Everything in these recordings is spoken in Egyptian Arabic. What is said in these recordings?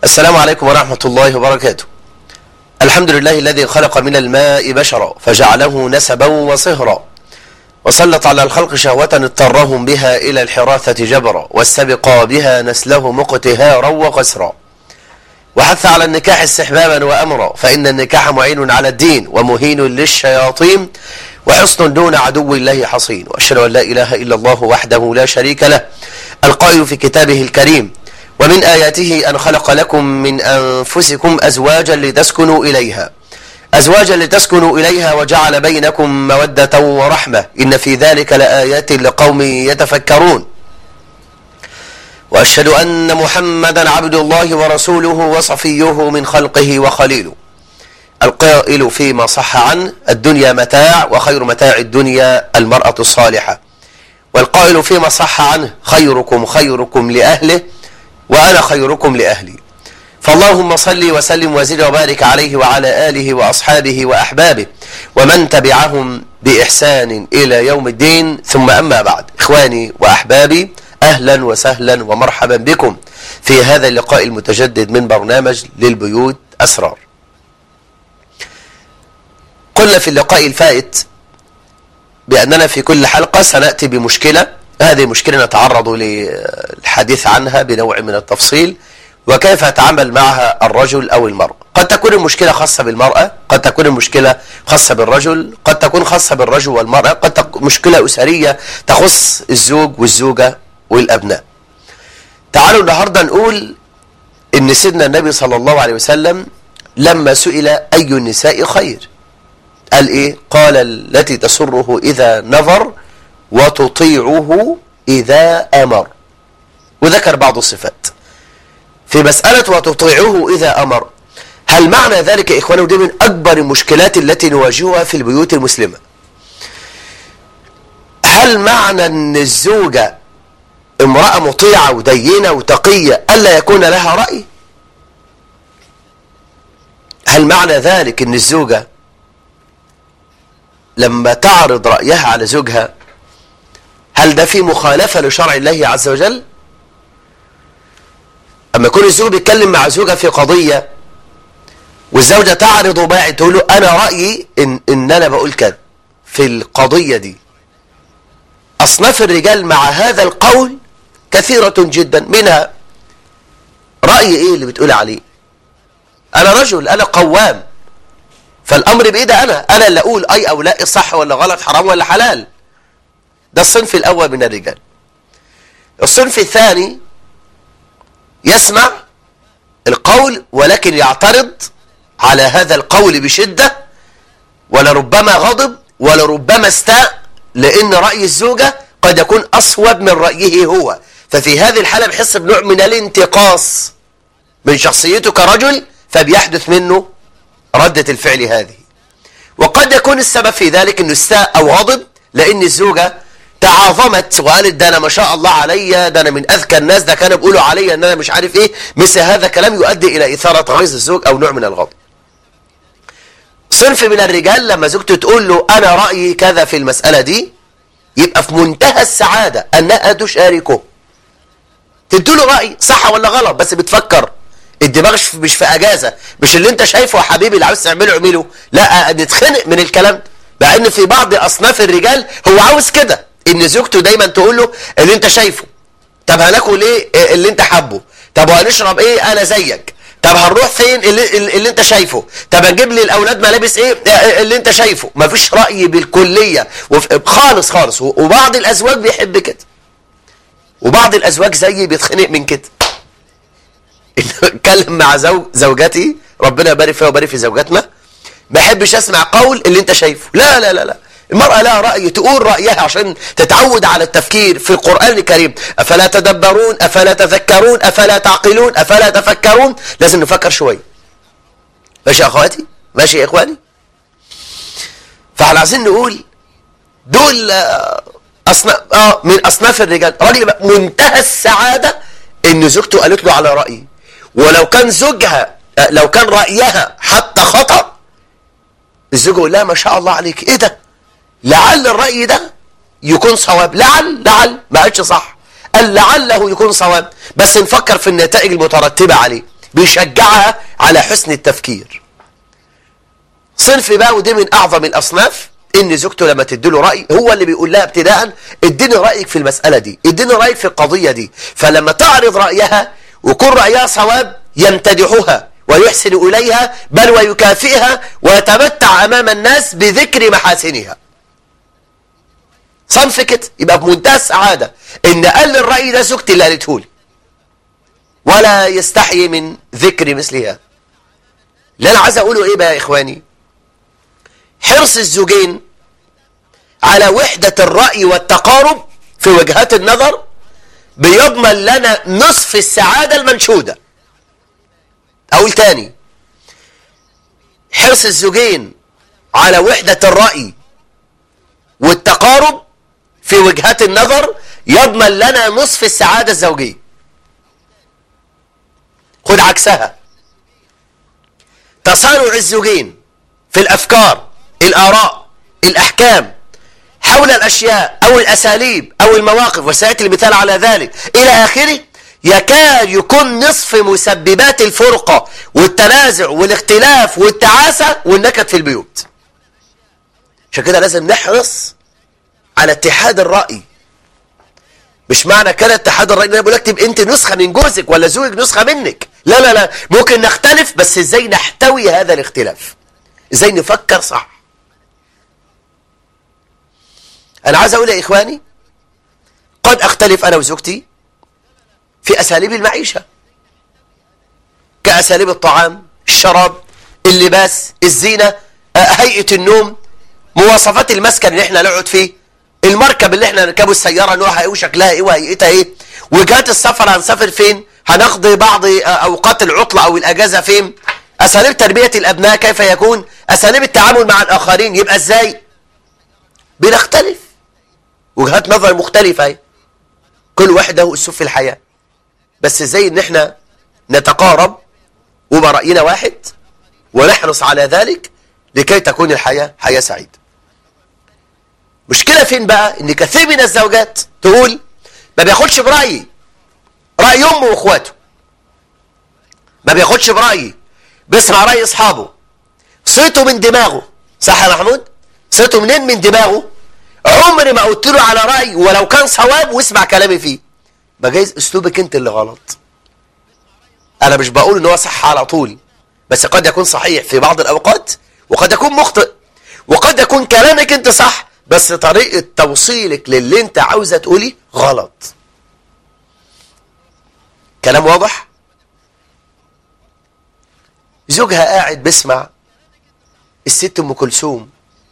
السلام عليكم ورحمة الله وبركاته الحمد لله الذي خلق من الماء بشرا فجعله نسبا وصهرا وسلط على الخلق شهوة اضطرهم بها إلى الحراثة جبرا واستبقى بها نسله مقتهارا وقسرا وحث على النكاح استحبابا وأمرا فإن النكاح معين على الدين ومهين للشياطين وحصن دون عدو الله حصين وأشهد أن لا إله إلا الله وحده لا شريك له القائل في كتابه الكريم ومن آياته أن خلق لكم من أنفسكم أزواجا لتسكنوا إليها أزواجا لتسكنوا إليها وجعل بينكم مودة ورحمة إن في ذلك لآيات لقوم يتفكرون وأشهد أن محمدا عبد الله ورسوله وصفيه من خلقه وخليله القائل فيما صح عنه الدنيا متاع وخير متاع الدنيا المرأة الصالحة والقائل فيما صح عنه خيركم خيركم لأهله وأنا خيركم لأهلي فاللهم صل وسلم وزد وبارك عليه وعلى آله وأصحابه وأحبابه ومن تبعهم بإحسان إلى يوم الدين ثم أما بعد إخواني وأحبابي أهلا وسهلا ومرحبا بكم في هذا اللقاء المتجدد من برنامج للبيوت أسرار قلنا في اللقاء الفائت بأننا في كل حلقة سنأتي بمشكلة هذه المشكلة نتعرض للحديث عنها بنوع من التفصيل وكيف يتعامل معها الرجل أو المرأة قد تكون المشكلة خاصة بالمرأة قد تكون المشكلة خاصة بالرجل قد تكون خاصة بالرجل والمرأة قد تكون مشكلة أسرية تخص الزوج والزوجة والأبناء تعالوا النهاردة نقول إن سيدنا النبي صلى الله عليه وسلم لما سئل أي النساء خير قال إيه قال التي تسره إذا نظر وتطيعه إذا أمر وذكر بعض الصفات في مسألة وتطيعه إذا أمر هل معنى ذلك يا إخواني ودي من أكبر المشكلات التي نواجهها في البيوت المسلمة هل معنى أن الزوجة امرأة مطيعة ودينة وتقية ألا يكون لها رأي هل معنى ذلك أن الزوجة لما تعرض رأيها على زوجها هل ده في مخالفة لشرع الله عز وجل أما يكون الزوج بيتكلم مع زوجة في قضية والزوجة تعرض باعي تقول له أنا رأيي إن, إن أنا بقول كده في القضية دي أصناف الرجال مع هذا القول كثيرة جدا منها رأي إيه اللي بتقول عليه أنا رجل أنا قوام فالأمر بإيدي أنا أنا اللي أقول أي أو لا صح ولا غلط حرام ولا حلال ده الصنف الأول من الرجال الصنف الثاني يسمع القول ولكن يعترض على هذا القول بشدة ولربما غضب ولربما استاء لأن رأي الزوجة قد يكون أصوب من رأيه هو ففي هذه الحالة بحس بنوع من الانتقاص من شخصيته كرجل فبيحدث منه ردة الفعل هذه وقد يكون السبب في ذلك أنه استاء أو غضب لأن الزوجة تعاظمت وقالت ده انا ما شاء الله عليا ده انا من اذكى الناس ده كانوا بيقولوا عليا ان انا مش عارف ايه مثل هذا كلام يؤدي الى اثاره غيظ الزوج او نوع من الغضب صنف من الرجال لما زوجته تقول له انا رايي كذا في المساله دي يبقى في منتهى السعاده انها تشاركه تديله راي صح ولا غلط بس بتفكر الدماغ مش في اجازه مش اللي انت شايفه يا حبيبي اللي عاوز تعمله اعمله لا نتخنق من الكلام مع ان في بعض اصناف الرجال هو عاوز كده ان زوجته دايما تقول له اللي انت شايفه طب هناكل ايه اللي انت حبه طب وهنشرب ايه انا زيك طب هنروح فين اللي, اللي انت شايفه طب هنجيب لي الاولاد ملابس ايه اللي انت شايفه مفيش راي بالكليه خالص خالص وبعض الازواج بيحب كده وبعض الازواج زيي بيتخنق من كده اتكلم مع زوج زوجتي ربنا يبارك فيها ويبارك في زوجاتنا ما بحبش اسمع قول اللي انت شايفه لا لا لا لا المرأة لها رأي تقول رأيها عشان تتعود على التفكير في القرآن الكريم أفلا تدبرون أفلا تذكرون أفلا تعقلون أفلا تفكرون لازم نفكر شوية ماشي يا أخواتي ماشي يا إخواني فاحنا عايزين نقول دول أصناف آه من أصناف الرجال راجل منتهى السعادة إن زوجته قالت له على رأيي ولو كان زوجها لو كان رأيها حتى خطأ الزوج يقول لها ما شاء الله عليك ايه ده لعل الرأي ده يكون صواب لعل لعل ما قالش صح قال لعله يكون صواب بس نفكر في النتائج المترتبة عليه بيشجعها على حسن التفكير صنف بقى ودي من اعظم الاصناف ان زوجته لما تديله راي هو اللي بيقول لها ابتداء اديني رايك في المساله دي اديني رايك في القضيه دي فلما تعرض رايها ويكون رايها صواب يمتدحها ويحسن اليها بل ويكافئها ويتمتع امام الناس بذكر محاسنها صنف كده يبقى بمنتهى السعاده ان قال الراي ده زوجتي اللي قالته لي ولا يستحي من ذكر مثلها اللي انا عايز اقوله ايه بقى يا اخواني حرص الزوجين على وحدة الرأي والتقارب في وجهات النظر بيضمن لنا نصف السعادة المنشودة أقول تاني حرص الزوجين على وحدة الرأي والتقارب في وجهات النظر يضمن لنا نصف السعادة الزوجية خد عكسها تصارع الزوجين في الأفكار الآراء الأحكام حول الأشياء أو الأساليب أو المواقف وسيأتي المثال على ذلك إلى آخره يكاد يكون نصف مسببات الفرقة والتنازع والاختلاف والتعاسة والنكد في البيوت عشان كده لازم نحرص على اتحاد الرأي مش معنى كده اتحاد الرأي ان انا بقول لك تبقى انت نسخة من جوزك ولا زوجك نسخة منك لا لا لا ممكن نختلف بس ازاي نحتوي هذا الاختلاف ازاي نفكر صح انا عايز اقول يا اخواني قد اختلف انا وزوجتي في اساليب المعيشة كاساليب الطعام الشراب اللباس الزينة هيئة النوم مواصفات المسكن اللي احنا نقعد فيه المركب اللي احنا نركبه السيارة نوعها ايه وشكلها ايه وهيئتها ايه وجهات السفر هنسافر فين هنقضي بعض اوقات العطلة او الاجازة فين اساليب تربية الابناء كيف يكون اساليب التعامل مع الاخرين يبقى ازاي بنختلف وجهات نظر مختلفة اهي كل واحد له اسلوب في الحياة بس ازاي ان احنا نتقارب وما رأينا واحد ونحرص على ذلك لكي تكون الحياة حياة سعيدة مشكلة فين بقى ان كثير من الزوجات تقول ما بياخدش برأيي رأي امه واخواته ما بياخدش برأيي بيسمع رأي اصحابه صيته من دماغه صح يا محمود صيته منين من دماغه عمري ما قلت له على رأي ولو كان صواب واسمع كلامي فيه ما جايز اسلوبك انت اللي غلط انا مش بقول ان هو صح على طول بس قد يكون صحيح في بعض الاوقات وقد يكون مخطئ وقد يكون كلامك انت صح بس طريقة توصيلك للي انت عاوزة تقولي غلط كلام واضح زوجها قاعد بيسمع الست ام كلثوم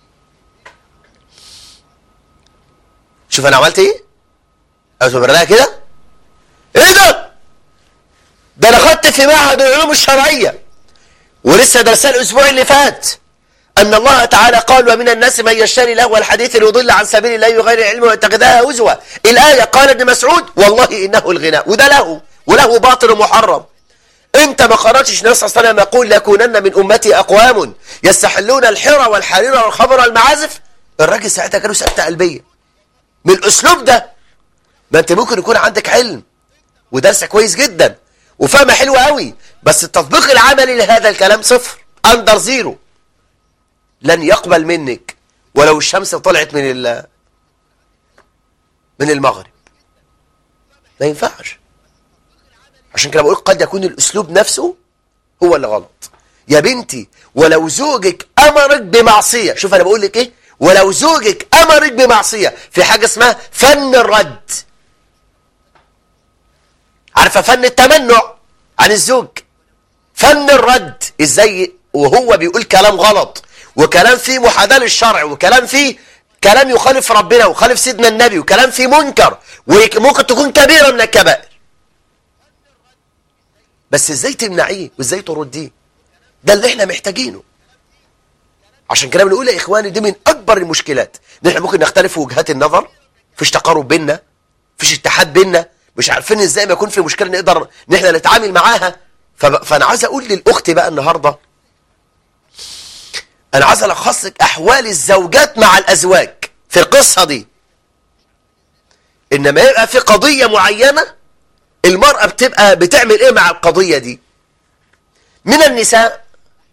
شوف انا عملت ايه اعتبر لها كده ايه ده ده انا خدت في معهد العلوم الشرعيه ولسه درسها الاسبوع اللي فات أن الله تعالى قال ومن الناس من يشتري له الحديث ليضل عن سبيل الله بغير العلم ويتخذها هزوا الآية قال ابن مسعود والله إنه الغناء وده له وله باطل محرم انت ما قرأتش النبي صلى الله عليه وسلم يقول لكونن من أمتي أقوام يستحلون الحرى والحرير والخمر والمعازف الراجل ساعتها كانوا سكتة قلبية من الأسلوب ده ما انت ممكن يكون عندك علم ودرس كويس جدا وفهمة حلوة قوي بس التطبيق العملي لهذا الكلام صفر أندر زيرو لن يقبل منك ولو الشمس طلعت من ال من المغرب ما ينفعش عشان كده بقول قد يكون الاسلوب نفسه هو اللي غلط يا بنتي ولو زوجك امرك بمعصيه شوف انا بقول لك ايه ولو زوجك امرك بمعصيه في حاجه اسمها فن الرد عارفه فن التمنع عن الزوج فن الرد ازاي وهو بيقول كلام غلط وكلام فيه محاذاة للشرع وكلام فيه كلام يخالف ربنا ويخالف سيدنا النبي وكلام فيه منكر وممكن تكون كبيرة من الكبائر بس ازاي تمنعيه وازاي ترديه ده اللي احنا محتاجينه عشان كده بنقول يا اخواني دي من اكبر المشكلات ان احنا ممكن نختلف في وجهات النظر فيش تقارب بينا فيش اتحاد بينا مش عارفين ازاي ما يكون في مشكله نقدر ان احنا نتعامل معاها فانا عايز اقول للاخت بقى النهارده انا عايز الخص لك احوال الزوجات مع الازواج في القصه دي انما يبقى في قضيه معينه المراه بتبقى بتعمل ايه مع القضيه دي من النساء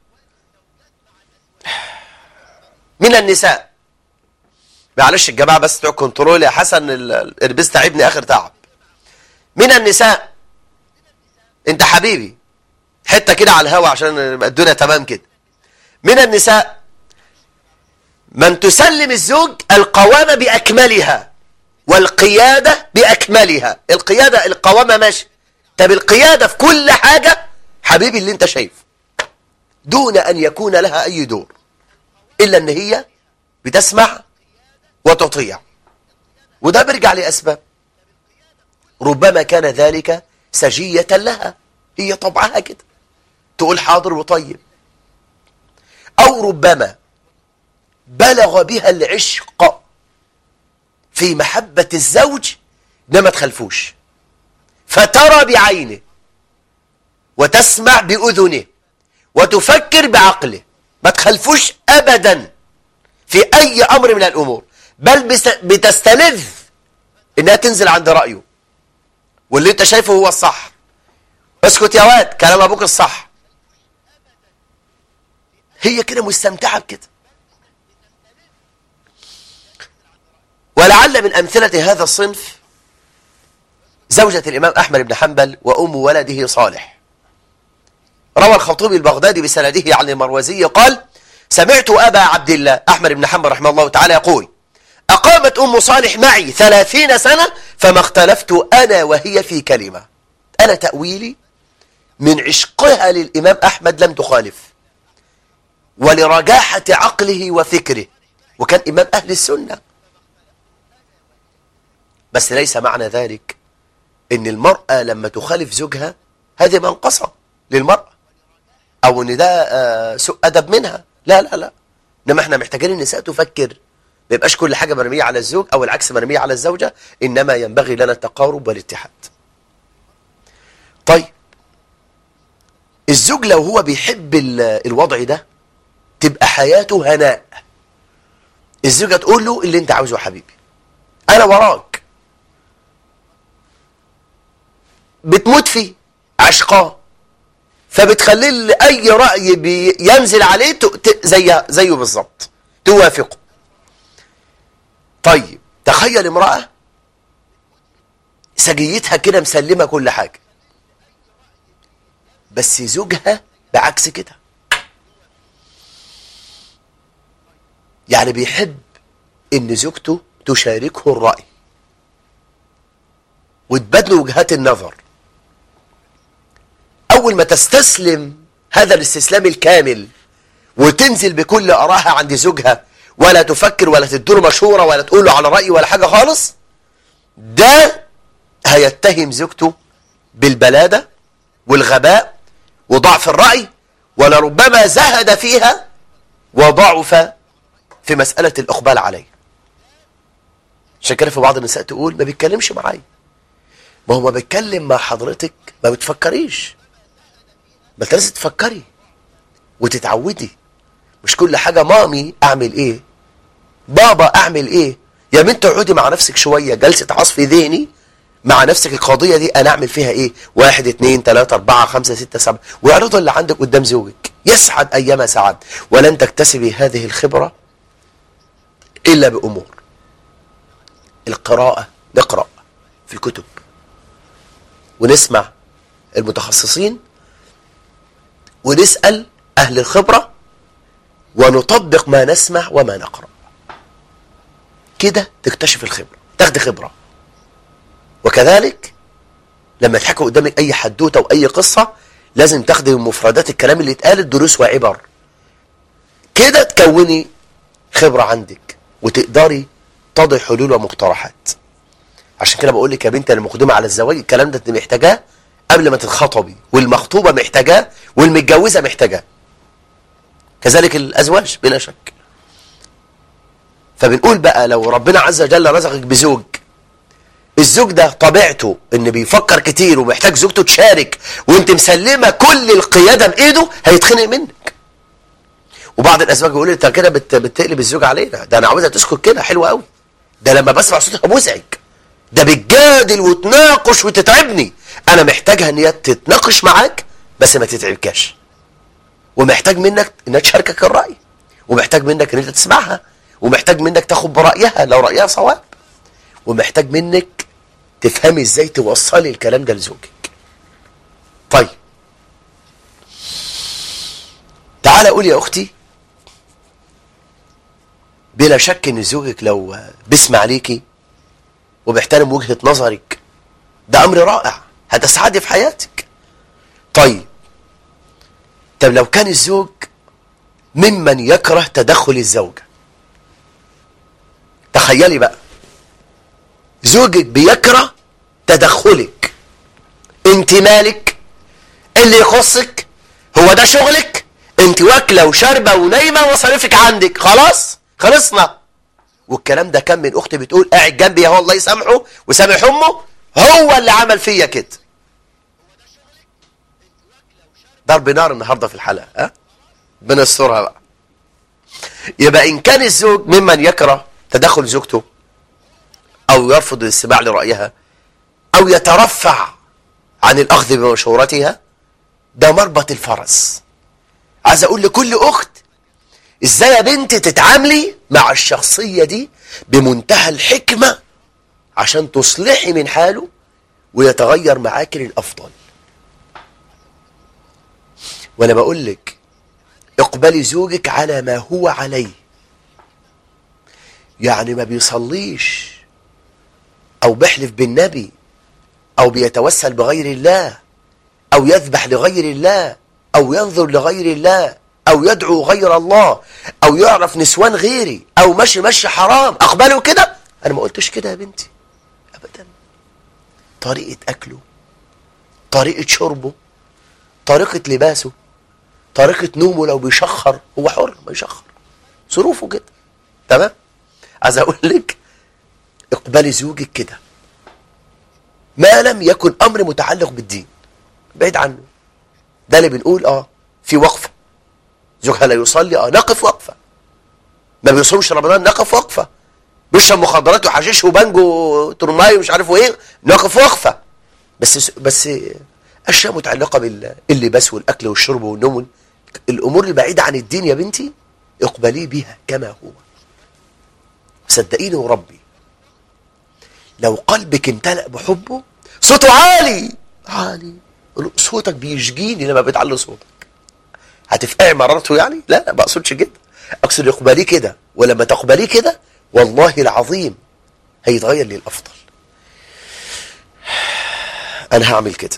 من النساء معلش الجماعة بس بتوع كنترول يا حسن الاربس تعبني اخر تعب من النساء انت حبيبي حتة كده على الهوا عشان الدنيا تمام كده من النساء من تسلم الزوج القوامة بأكملها والقيادة بأكملها القيادة القوامة ماشي طب القيادة في كل حاجة حبيبي اللي انت شايف دون أن يكون لها أي دور إلا أن هي بتسمع وتطيع وده بيرجع لأسباب ربما كان ذلك سجية لها هي طبعها كده تقول حاضر وطيب أو ربما بلغ بها العشق في محبة الزوج ده ما تخلفوش فترى بعينه وتسمع بأذنه وتفكر بعقله ما تخلفوش أبدا في أي أمر من الأمور بل بتستلذ إنها تنزل عند رأيه واللي انت شايفه هو الصح اسكت يا واد كلام أبوك الصح هي كده مستمتعة بكده ولعل من أمثلة هذا الصنف زوجة الإمام أحمد بن حنبل وأم ولده صالح روى الخطيب البغدادي بسنده عن المروزي قال سمعت أبا عبد الله أحمد بن حنبل رحمه الله تعالى يقول أقامت أم صالح معي ثلاثين سنة فما اختلفت أنا وهي في كلمة أنا تأويلي من عشقها للإمام أحمد لم تخالف ولرجاحة عقله وفكره وكان إمام أهل السنة بس ليس معنى ذلك ان المرأة لما تخالف زوجها هذه منقصة للمرأة او ان ده سوء ادب منها لا لا لا انما احنا محتاجين النساء تفكر ما يبقاش كل حاجة مرمية على الزوج او العكس مرمية على الزوجة انما ينبغي لنا التقارب والاتحاد طيب الزوج لو هو بيحب الوضع ده تبقى حياته هناء الزوجة تقول له اللي انت عاوزه يا حبيبي انا وراك بتموت فيه عشقاه فبتخليه اي رأي ينزل عليه زي زيه بالظبط توافقه طيب تخيل امرأة سجيتها كده مسلمة كل حاجة بس زوجها بعكس كده يعني بيحب ان زوجته تشاركه الرأي وتبادلوا وجهات النظر أول ما تستسلم هذا الاستسلام الكامل وتنزل بكل أراها عند زوجها ولا تفكر ولا تدور مشورة ولا تقول له على رأي ولا حاجة خالص ده هيتهم زوجته بالبلادة والغباء وضعف الرأي ولربما زهد فيها وضعف في مسألة الإقبال عليه عشان كده في بعض النساء تقول ما بيتكلمش معايا ما هو ما بيتكلم مع حضرتك ما بتفكريش ما انت لازم تفكري وتتعودي مش كل حاجة مامي اعمل ايه بابا اعمل ايه يا بنت اقعدي مع نفسك شوية جلسة عصف ذهني مع نفسك القضية دي انا اعمل فيها ايه واحد اتنين تلاتة اربعة خمسة ستة سبعة واعرضوا اللي عندك قدام زوجك يسعد ايما سعد ولن تكتسبي هذه الخبرة الا بامور القراءة نقرأ في الكتب ونسمع المتخصصين ونسأل أهل الخبرة ونطبق ما نسمع وما نقرأ كده تكتشف الخبرة تاخد خبرة وكذلك لما تحكوا قدامك أي حدوتة وأي قصة لازم تاخدي من مفردات الكلام اللي اتقالت دروس وعبر كده تكوني خبرة عندك وتقدري تضع حلول ومقترحات عشان كده بقول لك يا بنتي انا مقدمه على الزواج الكلام ده انت محتاجاه قبل ما تتخطبي والمخطوبه محتاجاه والمتجوزه محتاجاه كذلك الازواج بلا شك فبنقول بقى لو ربنا عز وجل رزقك بزوج الزوج ده طبيعته ان بيفكر كتير ومحتاج زوجته تشارك وانت مسلمه كل القياده بايده هيتخنق منك وبعض الازواج يقول انت كده بت... بتقلب الزوج علينا ده انا عاوزها تسكت كده حلوه قوي ده لما بسمع صوتها مزعج ده بتجادل وتناقش وتتعبني انا محتاجها ان هي تتناقش معاك بس ما تتعبكاش ومحتاج منك انها تشاركك الرأي ومحتاج منك ان انت تسمعها ومحتاج منك تاخد برأيها لو رأيها صواب ومحتاج منك تفهمي ازاي توصلي الكلام ده لزوجك طيب تعال قول يا اختي بلا شك ان زوجك لو بيسمع عليكي وبيحترم وجهة نظرك ده امر رائع هتسعدي في حياتك طيب طب لو كان الزوج ممن يكره تدخل الزوجة تخيلي بقى زوجك بيكره تدخلك انت مالك اللي يخصك هو ده شغلك انت واكله وشاربه ونايمه ومصاريفك عندك خلاص خلصنا والكلام ده كان من اختي بتقول قاعد جنبي اهو الله يسامحه وسامح امه هو اللي عمل فيا كده ضرب نار النهارده في الحلقه ها بنسترها بقى يبقى ان كان الزوج ممن يكره تدخل زوجته او يرفض الاستماع لرايها او يترفع عن الاخذ بمشورتها ده مربط الفرس عايز اقول لكل اخت ازاي يا بنت تتعاملي مع الشخصية دي بمنتهى الحكمة عشان تصلحي من حاله ويتغير معاك للأفضل وانا بقول لك اقبلي زوجك على ما هو عليه يعني ما بيصليش او بيحلف بالنبي او بيتوسل بغير الله او يذبح لغير الله او ينظر لغير الله او يدعو غير الله او يعرف نسوان غيري او ماشي ماشي حرام اقبله كده انا ما قلتش كده يا بنتي ابدا طريقة اكله طريقة شربه طريقة لباسه طريقة نومه لو بيشخر هو حر ما يشخر ظروفه كده تمام عايز اقول لك اقبلي زوجك كده ما لم يكن امر متعلق بالدين بعيد عنه ده اللي بنقول اه في وقفه زوجها لا يصلي اه نقف وقفه ما بيصومش رمضان نقف وقفه بيشرب مخدرات وحشيش وبانجو ترماي ومش عارف ايه نقف وقفه بس بس اشياء متعلقه باللباس والاكل والشرب والنوم الامور البعيده عن الدين يا بنتي اقبليه بها كما هو صدقيني وربي لو قلبك امتلأ بحبه صوته عالي عالي صوتك بيشجيني لما بتعلي صوتك هتفقعي مرارته يعني لا لا ما اقصدش كده اقصد اقبليه كده ولما تقبليه كده والله العظيم هيتغير للافضل انا هعمل كده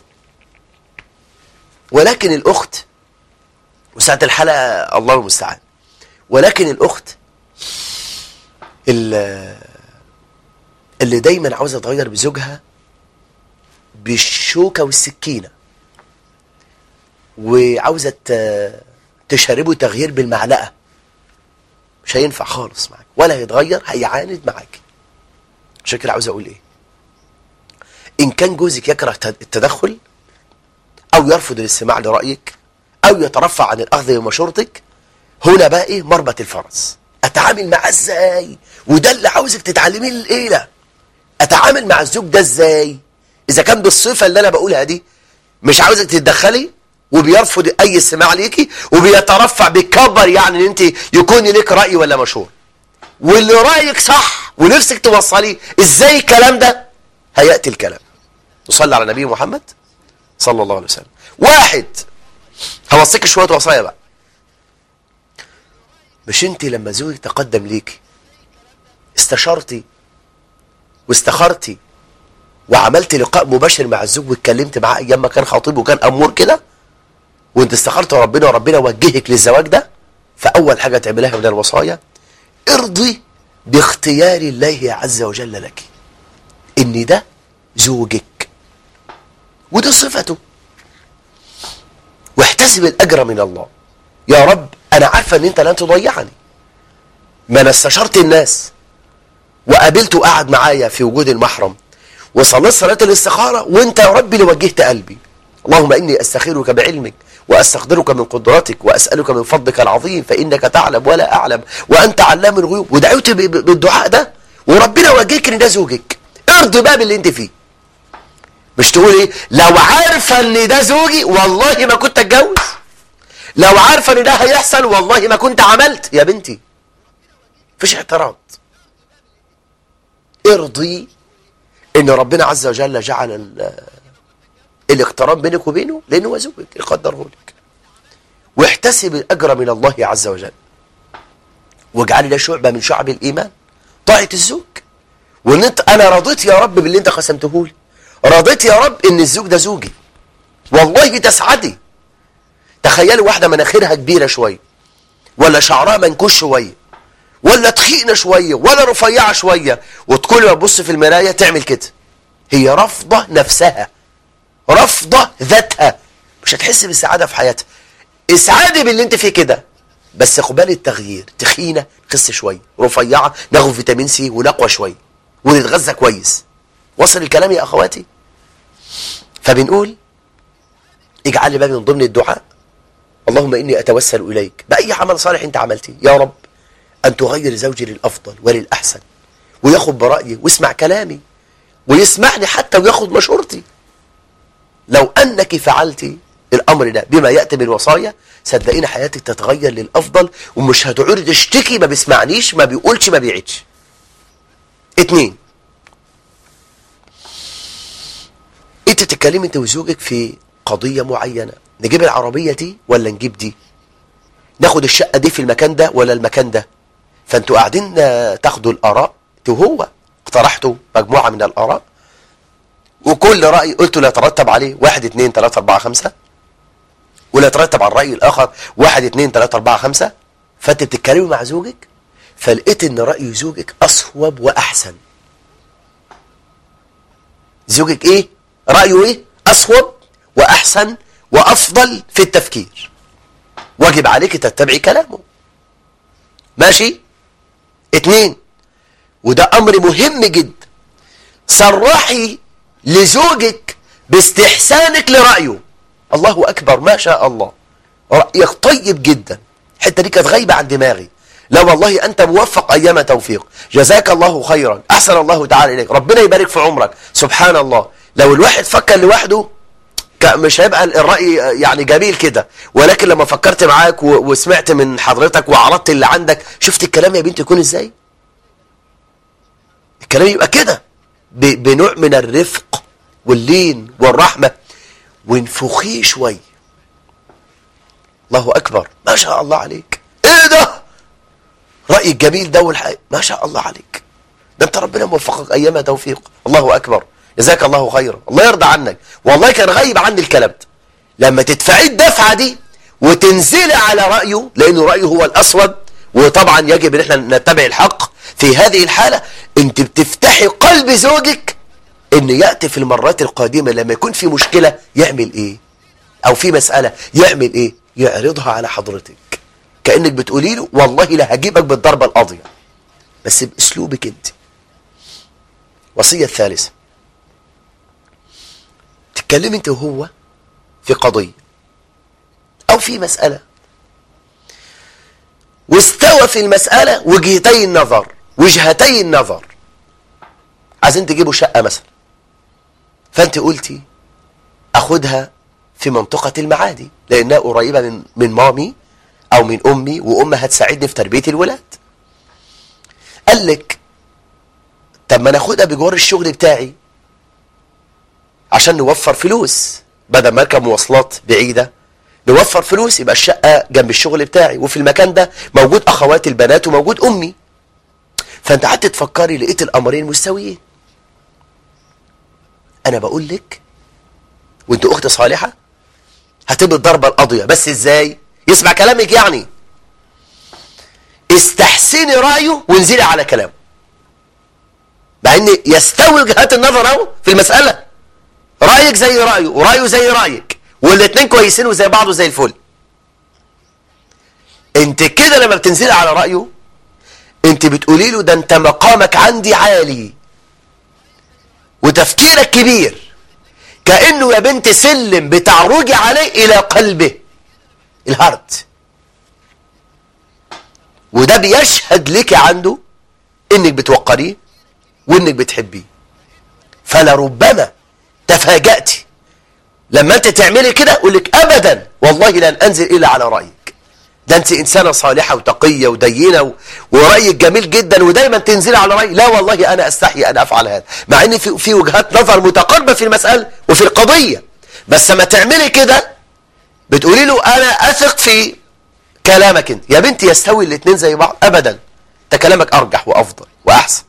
ولكن الاخت وساعة الحلقة الله المستعان ولكن الاخت اللي, اللي دايما عاوزة تغير بزوجها بالشوكة والسكينة وعاوزة تشربه تغيير بالمعلقة مش هينفع خالص معاك ولا هيتغير هيعاند معاك عشان كده عاوز اقول ايه ان كان جوزك يكره التدخل او يرفض الاستماع لرأيك او يترفع عن الاخذ بمشورتك هنا بقى ايه مربط الفرس اتعامل معاه ازاي وده اللي عاوزك تتعلميه الليله اتعامل مع الزوج ده ازاي اذا كان بالصفه اللي انا بقولها دي مش عاوزك تتدخلي وبيرفض اي استماع ليكي وبيترفع بيكبر يعني ان انت يكون لك راي ولا مشور واللي رايك صح ونفسك توصليه ازاي الكلام ده هياتي الكلام نصلي على نبي محمد صلى الله عليه وسلم واحد هوصيك شويه وصايا بقى مش انت لما زوجك تقدم ليكي استشرتي واستخرتي وعملت لقاء مباشر مع الزوج واتكلمت معاه ايام ما كان خطيب وكان امور كده وانت استخرت ربنا وربنا وجهك للزواج ده فاول حاجه تعملها من الوصايا ارضي باختيار الله عز وجل لك ان ده زوجك وده صفته واحتسب الاجر من الله يا رب انا عارفه ان انت لن تضيعني ما انا استشرت الناس وقابلته وقعد معايا في وجود المحرم وصليت صلاه الاستخاره وانت يا رب اللي وجهت قلبي اللهم اني استخيرك بعلمك واستقدرك من قدرتك واسالك من فضلك العظيم فانك تعلم ولا اعلم وانت علام الغيوب ودعوت بالدعاء ده وربنا وجهك ان ده زوجك ارضي بقى باللي انت فيه مش تقول ايه لو عارفه ان ده زوجي والله ما كنت اتجوز لو عارفة ان ده هيحصل والله ما كنت عملت يا بنتي فيش اعتراض ارضي ان ربنا عز وجل جعل ال- الاقتران بينك وبينه لانه هو زوجك يقدره لك واحتسب الاجر من الله عز وجل واجعل ده شعبه من شعب الايمان طاعه الزوج وان انت انا رضيت يا رب باللي انت قسمته لي رضيت يا رب ان الزوج ده زوجي والله تسعدي تخيلي واحده مناخيرها كبيره شويه ولا شعرها منكوش شويه ولا تخينه شويه ولا رفيعه شويه وكل ما تبص في المرايه تعمل كده هي رافضه نفسها رافضه ذاتها مش هتحس بالسعاده في حياتها اسعادي باللي انت فيه كده بس اقبلي التغيير تخينه خس شويه رفيعه ناخد فيتامين سي ونقوى شويه ونتغذى كويس وصل الكلام يا اخواتي فبنقول اجعل بقى من ضمن الدعاء اللهم اني اتوسل اليك باي عمل صالح انت عملتيه يا رب ان تغير زوجي للافضل وللاحسن وياخد برايي ويسمع كلامي ويسمعني حتى وياخد مشورتي لو انك فعلت الامر ده بما ياتي بالوصايا صدقيني حياتك تتغير للافضل ومش هتقعدي تشتكي ما بيسمعنيش ما بيقولش ما بيعيدش اتنين انت تتكلمي انت وزوجك في قضية معينة نجيب العربية دي ولا نجيب دي ناخد الشقة دي في المكان ده ولا المكان ده فانتوا قاعدين آه، تاخدوا الآراء انتوا هو اقترحتوا مجموعة من الآراء وكل رأي قلتوا لا يترتب عليه واحد اتنين تلاتة أربعة خمسة ولا يترتب على الرأي الآخر واحد اتنين تلاتة أربعة خمسة فانت بتتكلمي مع زوجك فلقيت ان رأي زوجك أصوب وأحسن زوجك ايه رأيه ايه أصوب وأحسن وأفضل في التفكير واجب عليك تتبعي كلامه ماشي اتنين وده أمر مهم جدا صرحي لزوجك باستحسانك لرأيه الله أكبر ما شاء الله رأيك طيب جدا الحته دي كانت غايبة عن دماغي لا والله أنت موفق أيام توفيق جزاك الله خيرا أحسن الله تعالى إليك ربنا يبارك في عمرك سبحان الله لو الواحد فكر لوحده ك- مش هيبقى الرأي يعني جميل كده ولكن لما فكرت معاك و- وسمعت من حضرتك وعرضت اللي عندك شفت الكلام يا بنتي يكون ازاي الكلام يبقى كده ب- بنوع من الرفق واللين والرحمة وانفخيه شوية الله أكبر ما شاء الله عليك ايه ده رأي الجميل ده والحقيقة ما شاء الله عليك ده انت ربنا موفقك ايام توفيق الله اكبر جزاك الله خيرا الله يرضى عنك والله كان غايب عني الكلام ده لما تدفعي الدفعه دي وتنزلي على رايه لانه رايه هو الاصوب وطبعا يجب ان احنا نتبع الحق في هذه الحاله انت بتفتحي قلب زوجك ان ياتي في المرات القادمه لما يكون في مشكله يعمل ايه او في مساله يعمل ايه يعرضها على حضرتك كانك بتقولي له والله لا هجيبك بالضربه القاضيه بس باسلوبك انت وصيه الثالثه تتكلم انت وهو في قضيه او في مساله واستوى في المساله وجهتي النظر وجهتي النظر عايزين تجيبوا شقه مثلا فانت قلتي اخدها في منطقه المعادي لانها قريبه من من مامي او من امي وامها هتساعدني في تربيه الولاد قال لك طب ما ناخدها بجوار الشغل بتاعي عشان نوفر فلوس بدل ما اركب مواصلات بعيده نوفر فلوس يبقى الشقه جنب الشغل بتاعي وفي المكان ده موجود اخواتي البنات وموجود امي فانت قعدت تفكري لقيت الامرين مستويين انا بقول لك وانت اخت صالحه هتبقى الضربه القاضيه بس ازاي يسمع كلامك يعني استحسني رايه وانزلي على كلامه مع ان يستوي وجهات النظر اهو في المساله رايك زي رايه ورايه زي رايك والاثنين كويسين وزي بعض وزي الفل انت كده لما بتنزلي على رايه انت بتقولي له ده انت مقامك عندي عالي وتفكيرك كبير كانه يا بنت سلم بتعرجي عليه الى قلبه الهارت وده بيشهد لك عنده انك بتوقريه وانك بتحبيه فلربما تفاجأت لما انت تعملي كده اقول لك ابدا والله لن انزل الا على رايك ده انت انسانه صالحه وتقيه ودينه و... ورايك جميل جدا ودايما تنزلي على رايي لا والله انا استحي ان افعل هذا مع ان في في وجهات نظر متقاربه في المساله وفي القضيه بس ما تعملي كده بتقولي له انا اثق في كلامك انت يا بنتي يستوي الاثنين زي بعض ابدا ده كلامك ارجح وافضل واحسن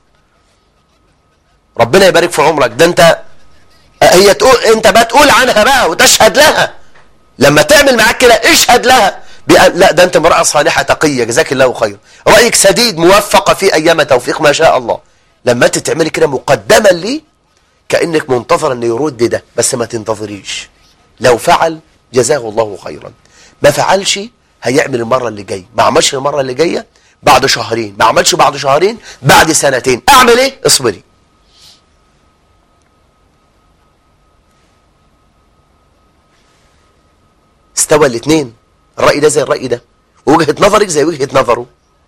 ربنا يبارك في عمرك ده انت هي تقول انت بقى تقول عنها بقى وتشهد لها لما تعمل معاك كده اشهد لها بأن لا ده انت امرأة صالحة تقية جزاك الله خير رأيك سديد موفقة في ايام توفيق ما شاء الله لما انت تعملي كده مقدما لي كأنك منتظرة انه يرد ده بس ما تنتظريش لو فعل جزاه الله خيرا ما فعلش هيعمل المرة اللي جاية ما عملش المرة اللي جاية بعد شهرين ما عملش بعد شهرين بعد سنتين اعمل ايه اصبري استوى الاثنين الرأي ده زي الرأي ده ووجهة نظرك زي وجهة نظره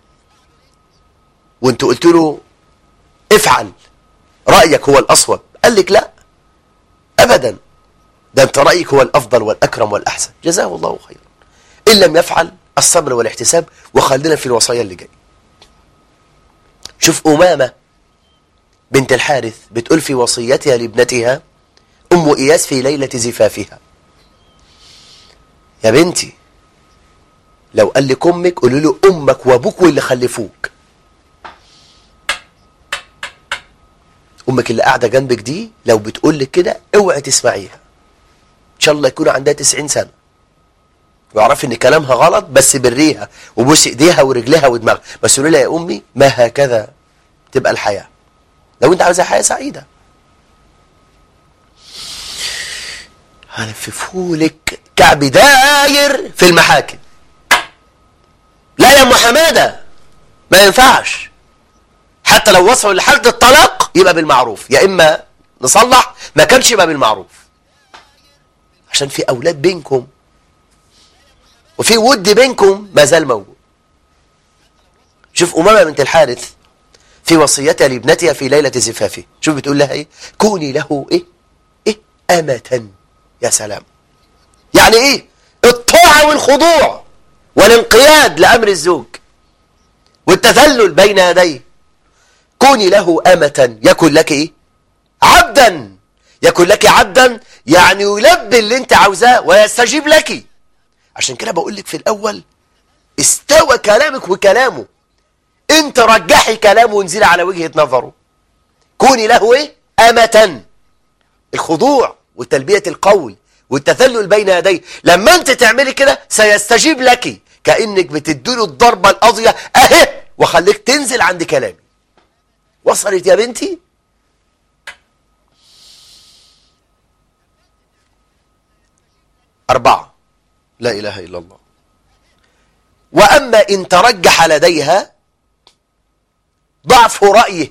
وانت قلت له افعل رأيك هو الأصوب قال لك لا أبدا ده انت رأيك هو الأفضل والأكرم والأحسن جزاه الله خيرا إن لم يفعل الصبر والاحتساب وخلينا في الوصايا اللي جاي شوف أمامة بنت الحارث بتقول في وصيتها لابنتها أم إياس في ليلة زفافها يا بنتي لو قال لك امك قولي له امك وابوك واللي خلفوك امك اللي قاعده جنبك دي لو بتقول لك كده اوعي تسمعيها ان شاء الله يكون عندها 90 سنه واعرفي ان كلامها غلط بس بريها وبوس ايديها ورجلها ودماغها بس قولي لها يا امي ما هكذا تبقى الحياه لو انت عاوزها حياه سعيده هنففهولك كعب داير في المحاكم لا يا ام حماده ما ينفعش حتى لو وصلوا لحد الطلاق يبقى بالمعروف يا اما نصلح ما كانش يبقى بالمعروف عشان في اولاد بينكم وفي ود بينكم ما زال موجود شوف امامه بنت الحارث في وصيتها لابنتها في ليله زفافه شوف بتقول لها ايه كوني له ايه ايه امه يا سلام يعني ايه الطاعة والخضوع والانقياد لأمر الزوج والتذلل بين يديه كوني له أمة يكن لك ايه عبدا يكن لك عبدا يعني يلبي اللي انت عاوزاه ويستجيب لك عشان كده بقول لك في الأول استوى كلامك وكلامه انت رجحي كلامه وانزلي على وجهة نظره كوني له ايه أمة الخضوع وتلبية القول والتذلل بين يديه لما انت تعملي كده سيستجيب لك كأنك بتديله الضربة القاضية اهي وخليك تنزل عند كلامي وصلت يا بنتي أربعة لا إله إلا الله وأما إن ترجح لديها ضعف رأيه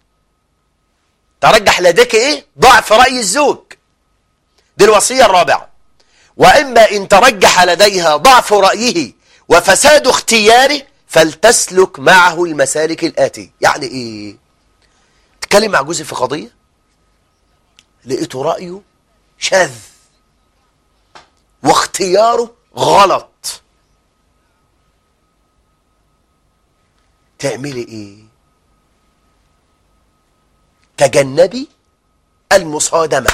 ترجح لديك إيه ضعف رأي الزوج دي الوصية الرابعة وإما إن ترجح لديها ضعف رأيه وفساد اختياره فلتسلك معه المسالك الآتية يعني إيه تكلم مع جوزي في قضية لقيته رأيه شاذ واختياره غلط تعملي ايه تجنبي المصادمه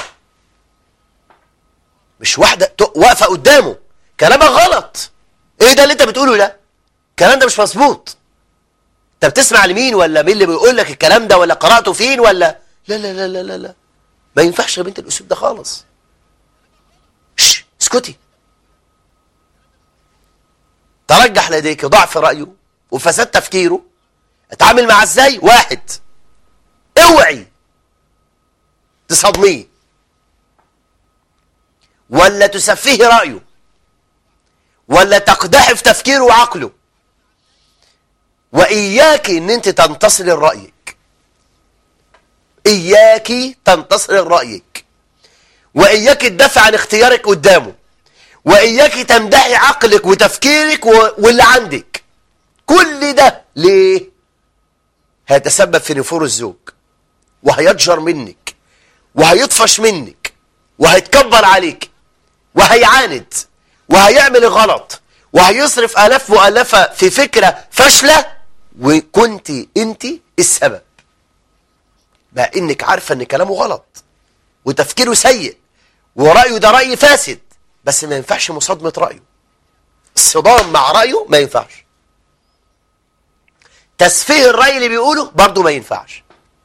مش واحدة واقفة قدامه كلامك غلط ايه ده اللي انت بتقوله ده الكلام ده مش مظبوط انت بتسمع لمين ولا مين اللي بيقول لك الكلام ده ولا قرأته فين ولا لا لا لا لا لا, لا. ما ينفعش يا بنت الاسلوب ده خالص شش اسكتي ترجح لديك ضعف رأيه وفساد تفكيره اتعامل معاه ازاي واحد اوعي تصدميه ولا تسفيه رأيه ولا تقدح في تفكيره وعقله وإياك ان انت تنتصر لرأيك إياك تنتصر لرأيك وإياك تدافع عن اختيارك قدامه وإياك تمدحي عقلك وتفكيرك واللي عندك كل ده ليه هيتسبب في نفور الزوج وهيتجر منك وهيطفش منك وهيتكبر عليك وهيعاند وهيعمل غلط وهيصرف آلاف مؤلفة في فكرة فاشلة وكنت انت السبب مع انك عارفة ان كلامه غلط وتفكيره سيء ورأيه ده رأي فاسد بس ما ينفعش مصادمة رأيه الصدام مع رأيه ما ينفعش تسفيه الرأي اللي بيقوله برضه ما ينفعش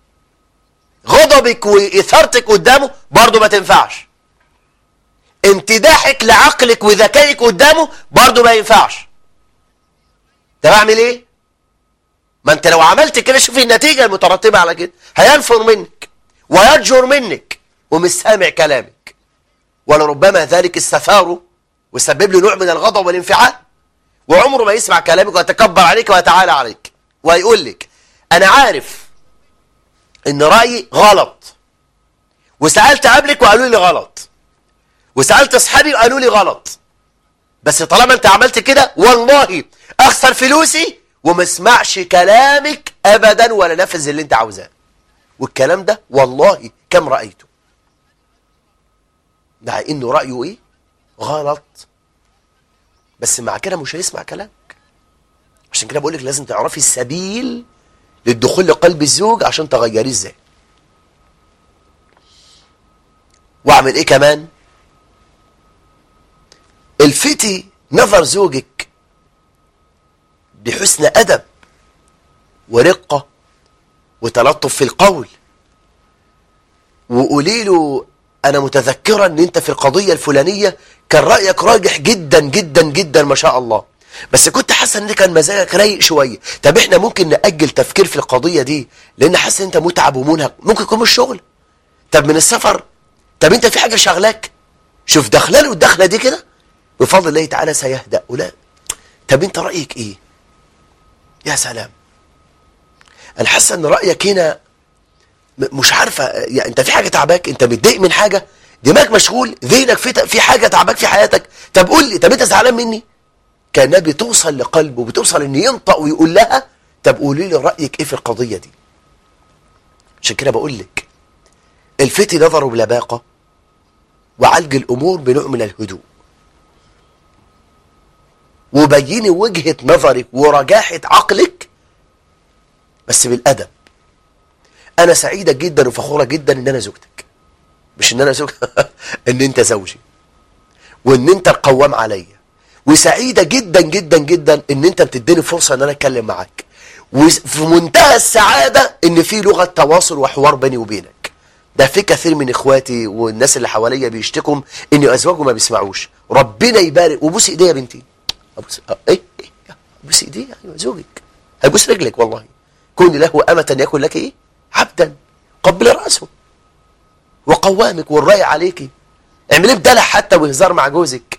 غضبك وإثارتك قدامه برضه ما تنفعش امتداحك لعقلك وذكائك قدامه برضه ما ينفعش ده بعمل ايه ما انت لو عملت كده شوف النتيجة المترتبة على كده هينفر منك ويجر منك ومش سامع كلامك ولربما ذلك استثاره وسبب له نوع من الغضب والانفعال وعمره ما يسمع كلامك ويتكبر عليك ويتعالى عليك ويقول لك انا عارف ان رأيي غلط وسألت قبلك وقالوا لي غلط وسألت اصحابي وقالوا لي غلط بس طالما انت عملت كده والله اخسر فلوسي وما اسمعش كلامك ابدا ولا نفذ اللي انت عاوزاه والكلام ده والله كم رأيته مع انه رأيه ايه غلط بس مع كده مش هيسمع كلامك عشان كده بقول لك لازم تعرفي السبيل للدخول لقلب الزوج عشان تغيريه ازاي واعمل ايه كمان الفتي نظر زوجك بحسن ادب ورقه وتلطف في القول وقولي له انا متذكره ان انت في القضيه الفلانيه كان رايك راجح جدا جدا جدا ما شاء الله بس كنت حاسه ان كان مزاجك رايق شويه طب احنا ممكن ناجل تفكير في القضيه دي لان حاسه ان انت متعب ومنهك ممكن يكون من الشغل طب من السفر طب انت في حاجه شغلاك شوف دخله له الدخله دي كده بفضل الله تعالى سيهدأ ولا طب انت رايك ايه يا سلام انا حاسه ان رايك هنا م- مش عارفه يعني انت في حاجه تعباك انت متضايق من حاجه دماغك مشغول ذهنك في في حاجه تعباك في حياتك طب قول لي طب انت زعلان مني كانها بتوصل لقلبه بتوصل ان ينطق ويقول لها طب قولي لي رايك ايه في القضيه دي عشان كده بقول لك الفتي نظروا بلباقه وعالج الامور بنوع من الهدوء وبيني وجهه نظرك ورجاحه عقلك بس بالادب انا سعيده جدا وفخوره جدا ان انا زوجتك مش ان انا زوج ان انت زوجي وان انت القوام عليا وسعيده جدا جدا جدا ان انت بتديني فرصه ان انا اتكلم معاك وفي منتهى السعاده ان في لغه تواصل وحوار بيني وبينك ده في كثير من اخواتي والناس اللي حواليا بيشتكوا ان ازواجهم ما بيسمعوش ربنا يبارك وبوس ايديا يا بنتي ابوس أه، ايه ايه ابوس ايديا ايوه زوجك هيبوس رجلك والله كوني له امه يكن لك ايه عبدا قبل راسه وقوامك والراي عليكي اعمليه بدلع حتى وهزار مع جوزك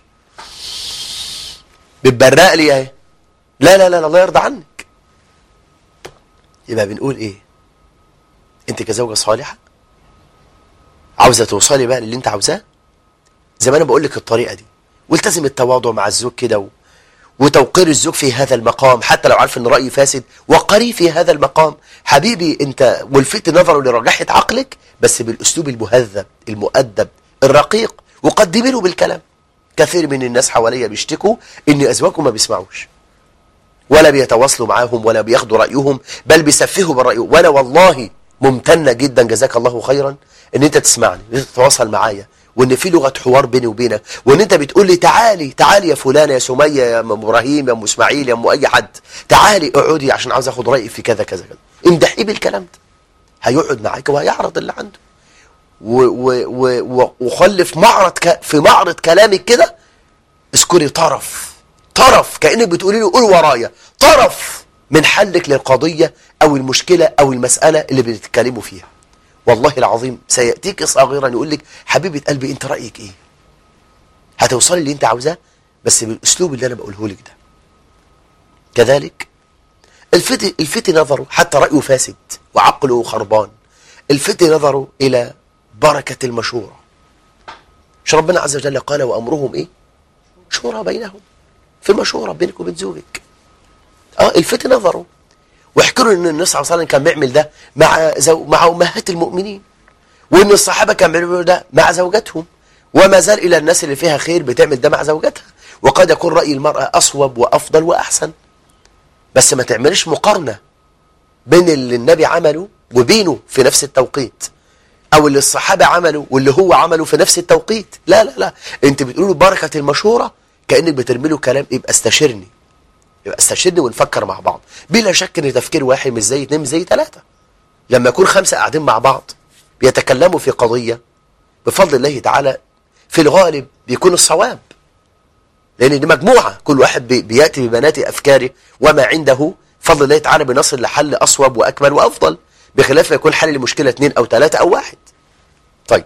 بتبرق لي اهي لا لا لا الله يرضى عنك يبقى بنقول ايه انت كزوجة صالحة عاوزة توصلي بقى للي انت عاوزاه زي ما انا بقول لك الطريقة دي والتزم التواضع مع الزوج كده و... وتوقير الزوج في هذا المقام حتى لو عارف ان رأيي فاسد وقري في هذا المقام حبيبي انت والفت نظره لرجاحة عقلك بس بالاسلوب المهذب المؤدب الرقيق وقدمي له بالكلام كثير من الناس حواليا بيشتكوا ان ازواجهم ما بيسمعوش ولا بيتواصلوا معاهم ولا بياخدوا رايهم بل بيسفهوا بالراي وانا والله ممتنه جدا جزاك الله خيرا ان انت تسمعني ان انت تتواصل معايا وان في لغه حوار بيني وبينك وان انت بتقول لي تعالي تعالي يا فلانه يا سميه يا ام ابراهيم يا ام اسماعيل يا ام اي حد تعالي اقعدي عشان عاوز اخد رايك في كذا كذا كذا امدحيه بالكلام ده هيقعد معاك وهيعرض اللي عنده و- و- و- و- وخلي في معرض ك... في معرض كلامك كده اذكري طرف طرف كانك بتقولي له قول ورايا طرف من حلك للقضيه او المشكله او المساله اللي بتتكلموا فيها والله العظيم سياتيك صغيرا يقول لك حبيبه قلبي انت رايك ايه هتوصلي اللي انت عاوزاه بس بالاسلوب اللي انا بقوله لك ده كذلك الفتي الفتي نظره حتى رايه فاسد وعقله خربان الفتي نظره الى بركه المشوره مش ربنا عز وجل قال وامرهم ايه شورى بينهم في مشوره بينك وبين زوجك اه الفتي نظره واحكوا له ان النبي صلى الله عليه وسلم كان بيعمل ده مع زو... مع امهات المؤمنين وان الصحابه كانوا بيعملوا ده مع زوجاتهم وما زال إلى الناس اللي فيها خير بتعمل ده مع زوجتها وقد يكون رأي المرأة أصوب وأفضل وأحسن بس ما تعملش مقارنة بين اللي النبي عمله وبينه في نفس التوقيت او اللي الصحابة عملوا واللي هو عمله في نفس التوقيت لا لا لا انت بتقول بركة المشورة كأنك بترمي له كلام يبقى استشرني يبقى استشرني ونفكر مع بعض بلا شك ان تفكير واحد مش زي اتنين مش زي تلاتة لما يكون خمسة قاعدين مع بعض بيتكلموا في قضية بفضل الله تعالى في الغالب بيكون الصواب لان دي مجموعة كل واحد بي- بيأتي ببنات افكاره وما عنده فضل الله تعالى بنصل لحل اصوب واكمل وافضل بخلاف ما يكون حل لمشكلة اثنين او ثلاثة او واحد طيب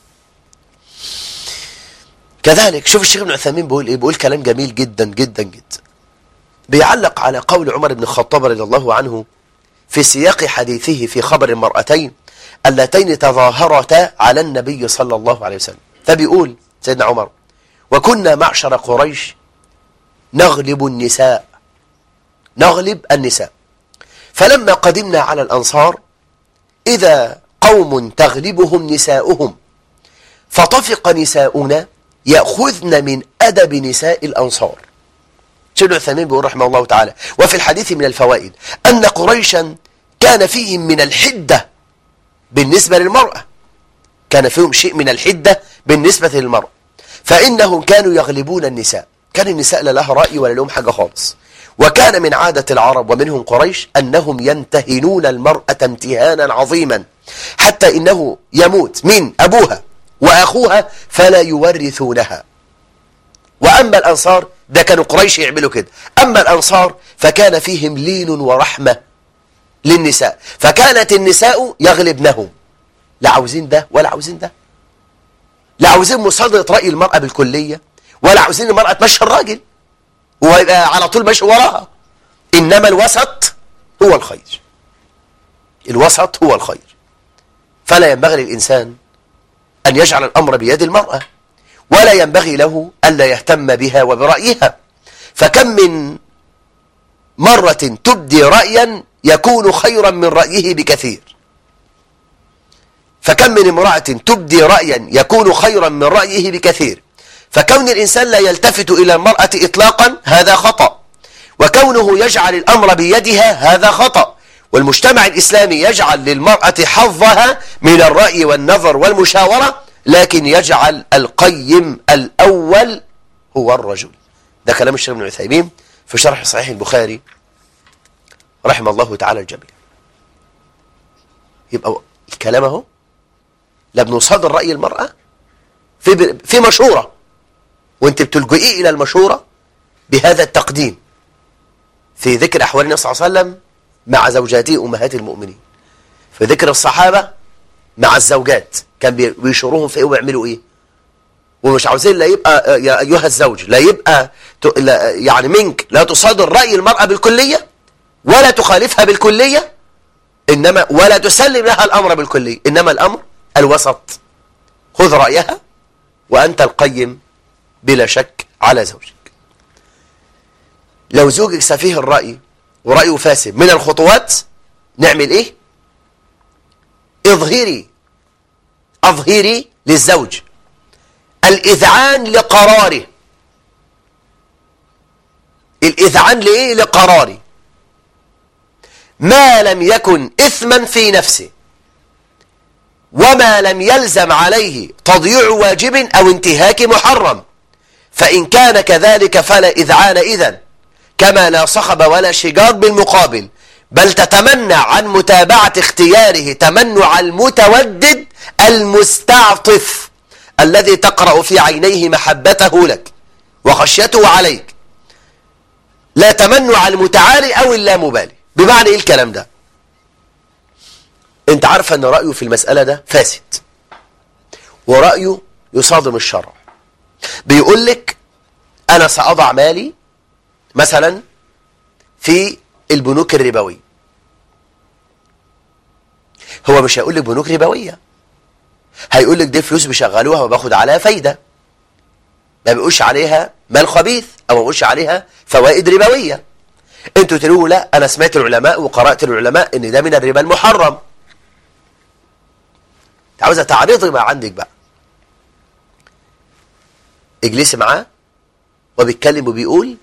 كذلك شوف الشيخ ابن عثيمين بيقول ايه بيقول كلام جميل جدا جدا جدا بيعلق على قول عمر بن الخطاب رضي الله عنه في سياق حديثه في خبر المرأتين اللتين تظاهرتا على النبي صلى الله عليه وسلم فبيقول سيدنا عمر وكنا معشر قريش نغلب النساء نغلب النساء فلما قدمنا على الأنصار إذا قوم تغلبهم نساؤهم فطفق نساؤنا يأخذن من أدب نساء الأنصار شيخ عثيمين بيقول رحمه الله تعالى وفي الحديث من الفوائد أن قريشا كان فيهم من الحدة بالنسبة للمرأة كان فيهم شيء من الحدة بالنسبة للمرأة فإنهم كانوا يغلبون النساء كان النساء لا لها رأي ولا لهم حاجة خالص وكان من عادة العرب ومنهم قريش أنهم ينتهنون المرأة امتهانا عظيما حتى إنه يموت من أبوها وأخوها فلا يورثونها وأما الأنصار ده كانوا قريش يعملوا كده أما الأنصار فكان فيهم لين ورحمة للنساء فكانت النساء يغلبنهم لا عاوزين ده ولا عاوزين ده لا عاوزين مصادرة رأي المرأة بالكلية ولا عاوزين المرأة تمشي الراجل ويبقى على طول ماشي وراها إنما الوسط هو الخير الوسط هو الخير فلا ينبغي للإنسان أن يجعل الأمر بيد المرأة ولا ينبغي له ألا يهتم بها وبرأيها فكم من مرة تبدي رأيا يكون خيرا من رأيه بكثير فكم من امرأة تبدي رأيا يكون خيرا من رأيه بكثير فكون الإنسان لا يلتفت إلى المرأة إطلاقا هذا خطأ وكونه يجعل الأمر بيدها هذا خطأ والمجتمع الإسلامي يجعل للمرأة حظها من الرأي والنظر والمشاورة لكن يجعل القيم الأول هو الرجل ده كلام الشيخ ابن عثيمين في شرح صحيح البخاري رحمه الله تعالى الجميع يبقى الكلام اهو لا بنصادر رأي المرأة في في مشورة وانت بتلجئي إلى المشورة بهذا التقديم في ذكر أحوال النبي صلى الله عليه وسلم مع زوجاته أمهات المؤمنين في ذكر الصحابة مع الزوجات كان بيشوروهم في ايه ويعملوا ايه ومش عاوزين لا يبقى يا ايها الزوج لا يبقى لا يعني منك لا تصادر راي المراه بالكليه ولا تخالفها بالكليه انما ولا تسلم لها الامر بالكليه انما الامر الوسط خذ رايها وانت القيم بلا شك على زوجك لو زوجك سفيه الراي ورايه فاسد من الخطوات نعمل ايه اظهري أظهري للزوج الإذعان لقراره الإذعان لإيه لقراري ما لم يكن إثما في نفسه وما لم يلزم عليه تضييع واجب أو انتهاك محرم فإن كان كذلك فلا إذعان إذن كما لا صخب ولا شجار بالمقابل بل تتمنع عن متابعة اختياره تمنع المتودد المستعطف الذي تقرأ في عينيه محبته لك وخشيته عليك لا تمنع المتعالي أو اللامبالي بمعنى إيه الكلام ده انت عارف أن رأيه في المسألة ده فاسد ورأيه يصادم الشرع بيقول لك أنا سأضع مالي مثلا في البنوك الربوية هو مش هيقول لك بنوك ربوية هيقول لك دي فلوس بيشغلوها وباخد عليها فايدة ما بيقولش عليها مال خبيث او ما بيقولش عليها فوائد ربوية انتوا تقولوا لا انا سمعت العلماء وقرأت العلماء ان ده من الربا المحرم عاوزة تعريضي ما عندك بقى اجلسي معاه وبيتكلم وبيقول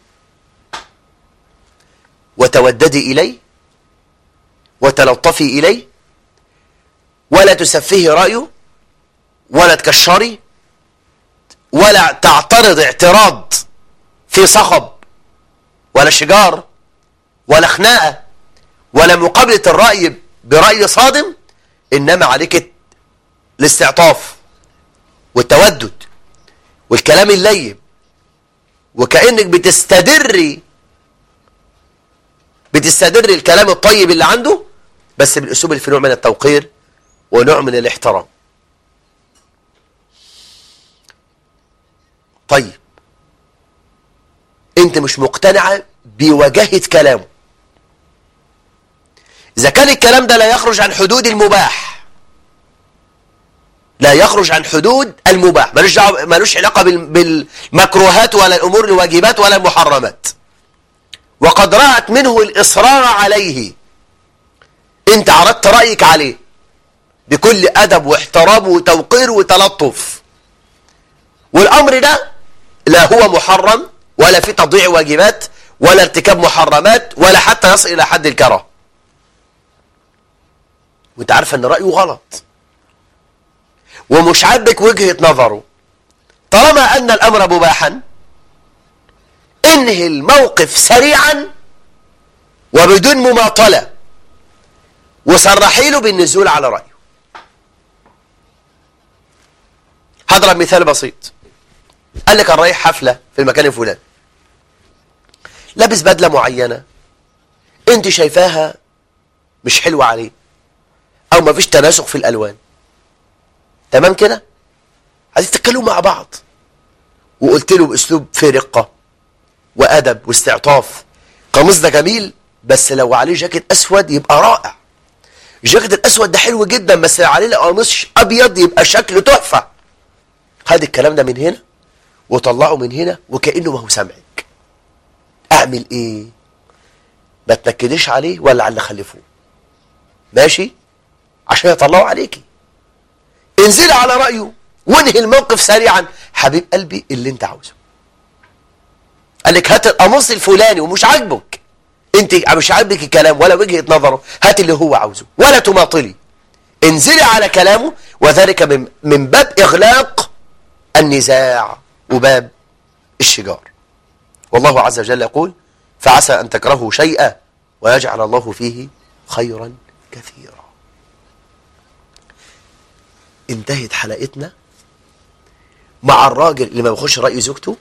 وتوددي إليه وتلطفي إليه ولا تسفهي رأيه ولا تكشري ولا تعترض اعتراض في صخب ولا شجار ولا خناقة ولا مقابلة الرأي برأي صادم إنما عليك الاستعطاف والتودد والكلام الليب وكأنك بتستدري بتستدري الكلام الطيب اللي عنده بس بالأسلوب اللي فيه نوع من التوقير ونوع من الاحترام طيب انت مش مقتنعة بوجاهة كلامه إذا كان الكلام ده لا يخرج عن حدود المباح لا يخرج عن حدود المباح ملوش دعوه ملوش علاقة بالمكروهات ولا الأمور الواجبات ولا المحرمات وقد رأت منه الإصرار عليه انت عرضت رأيك عليه بكل أدب واحترام وتوقير وتلطف والأمر ده لا هو محرم ولا في تضييع واجبات ولا ارتكاب محرمات ولا حتى يصل إلى حد الكره وانت عارف ان رأيه غلط ومش عاجبك وجهة نظره طالما أن الأمر مباحا انهي الموقف سريعا وبدون مماطلة وصرحي له بالنزول على رأيه هضرب مثال بسيط قال لك انا رايح حفلة في المكان الفلاني لابس بدلة معينة انت شايفاها مش حلوة عليه او ما فيش تناسق في الالوان تمام كده عايزين تتكلموا مع بعض وقلت له باسلوب فيه رقه وادب واستعطاف قميص ده جميل بس لو عليه جاكيت اسود يبقى رائع الجاكيت الاسود ده حلو جدا بس لو عليه قميص ابيض يبقى شكله تحفه خد الكلام ده من هنا وطلعه من هنا وكانه ما هو سامعك اعمل ايه ما تنكديش عليه ولا على اللي خلفوه ماشي عشان يطلعوا عليكي انزلي على رأيه وانهي الموقف سريعا حبيب قلبي اللي انت عاوزه قال لك هات القميص الفلاني ومش عاجبك انت مش عاجبك الكلام ولا وجهة نظره هات اللي هو عاوزه ولا تماطلي انزلي على كلامه وذلك من, من باب اغلاق النزاع وباب الشجار والله عز وجل يقول فعسى ان تكرهوا شيئا ويجعل الله فيه خيرا كثيرا انتهت حلقتنا مع الراجل اللي ما بيخش رأي زوجته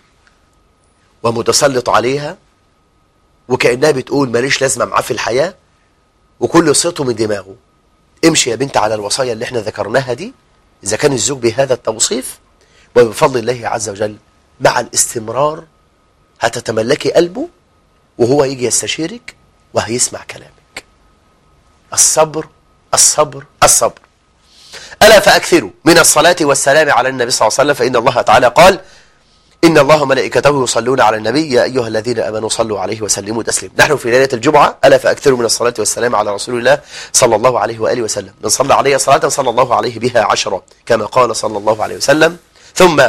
ومتسلط عليها وكأنها بتقول ماليش لازمة معاه في الحياة وكل صوته من دماغه امشي يا بنت على الوصايا اللي احنا ذكرناها دي إذا كان الزوج بهذا التوصيف وبفضل الله عز وجل مع الاستمرار هتتملكي قلبه وهو يجي يستشيرك وهيسمع كلامك الصبر الصبر الصبر ألا فأكثروا من الصلاة والسلام على النبي صلى الله عليه وسلم فإن الله تعالى قال إن الله ملائكته يصلون على النبي يا أيها الذين أمنوا صلوا عليه وسلموا تسليما نحن في ليلة الجمعة ألا فأكثروا من الصلاة والسلام على رسول الله صلى الله عليه وآله وسلم من صلى عليه صلاة صلى الله عليه بها عشرة كما قال صلى الله عليه وسلم ثم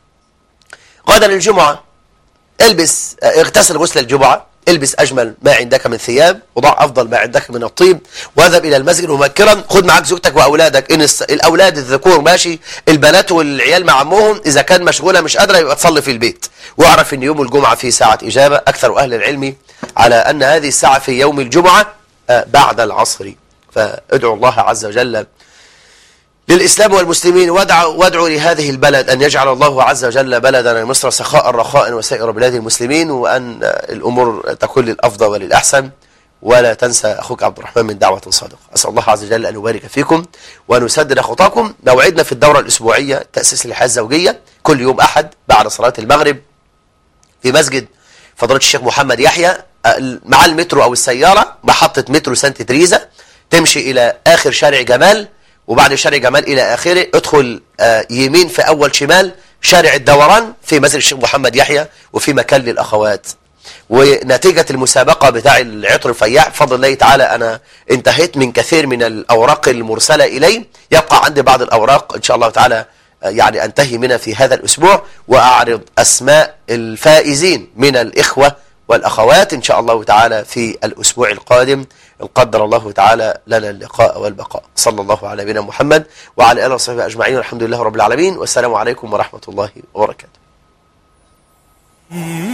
غدا الجمعة البس اغتسل غسل الجمعة البس أجمل ما عندك من ثياب وضع أفضل ما عندك من الطيب واذهب إلى المسجد مبكرا خد معك زوجتك وأولادك إن الأولاد الذكور ماشي البنات والعيال مع عمهم إذا كان مشغولة مش قادرة يبقى تصلي في البيت واعرف إن يوم الجمعة في ساعة إجابة أكثر أهل العلم على أن هذه الساعة في يوم الجمعة بعد العصر فادعو الله عز وجل للإسلام والمسلمين وادعوا وادعوا لهذه البلد أن يجعل الله عز وجل بلدنا مصر سخاء رخاء وسائر بلاد المسلمين وأن الأمور تكون للأفضل وللأحسن ولا تنسى أخوك عبد الرحمن من دعوة صادقة أسأل الله عز وجل أن يبارك فيكم وأن يسدد خطاكم موعدنا في الدورة الأسبوعية تأسيس الحياة الزوجية كل يوم أحد بعد صلاة المغرب في مسجد فضيلة الشيخ محمد يحيى مع المترو أو السيارة محطة مترو سانت تريزا تمشي إلى آخر شارع جمال وبعد شارع جمال إلى آخره ادخل يمين في أول شمال شارع الدوران في مسجد الشيخ محمد يحيى وفي مكان للأخوات ونتيجة المسابقة بتاع العطر الفياح بفضل الله تعالى أنا انتهيت من كثير من الأوراق المرسلة إلي يبقى عندي بعض الأوراق إن شاء الله تعالى يعني أنتهي منها في هذا الأسبوع وأعرض أسماء الفائزين من الإخوة والأخوات إن شاء الله تعالى في الأسبوع القادم إن قدر الله تعالى لنا اللقاء والبقاء صلى الله على نبينا محمد وعلى آله وصحبه أجمعين والحمد لله رب العالمين والسلام عليكم ورحمة الله وبركاته